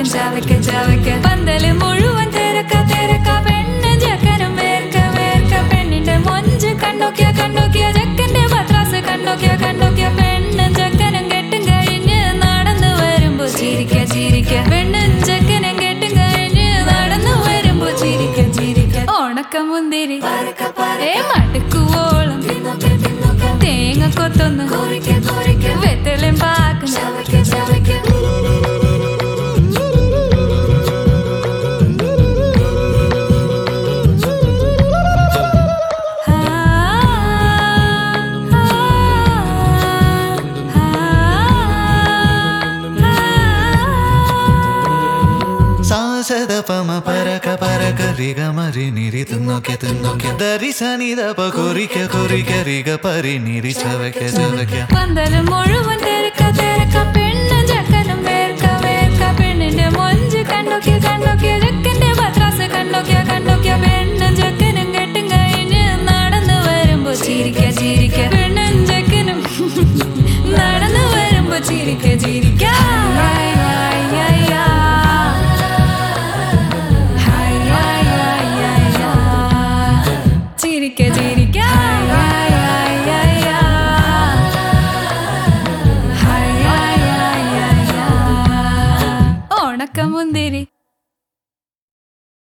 പാക്കും ചവയ്ക്ക ചവയ്ക്ക പന്തല് മുഴുവൻ തിരക്ക തിരക്ക പെണ്ണ് ചെക്കനും വേർക്ക വേർക്ക പെണ്ണിന്റെ മൊഞ്ച് കണ്ടോക്കിയ കണ്ടോക്കിയ ചെക്കന്റെ പത്രാസ് കണ്ടോക്കിയ കണ്ടോക്കിയ പെണ്ണും ചെക്കനും കെട്ടും കഴിഞ്ഞ് നടന്നു വരുമ്പോ ചിരിക്ക ചിരിക്ക പെണ്ണും ചെക്കനും കെട്ടും കഴിഞ്ഞ് നടന്നു വരുമ്പോ ചിരിക്ക ചിരിക്ക ഉണക്ക മുന്തിരി ഏ മടുക്കുവോളം തേങ്ങ കൊത്തൊന്ന് വെത്തലും പാക്കും ആ, ആ, ആ, സാസദ പമ പരക പരക റിഗ മരി നിരി തിന്നോക്കെ തിന്നോക്കെ ദരി സനിത പ കൊറിക്ക കൊറിക്ക റിഗ പരി നിരി ചവയ്ക്ക ചവയ്ക്ക പന്തല് മുഴുവൻ തിരക്ക തിരക്ക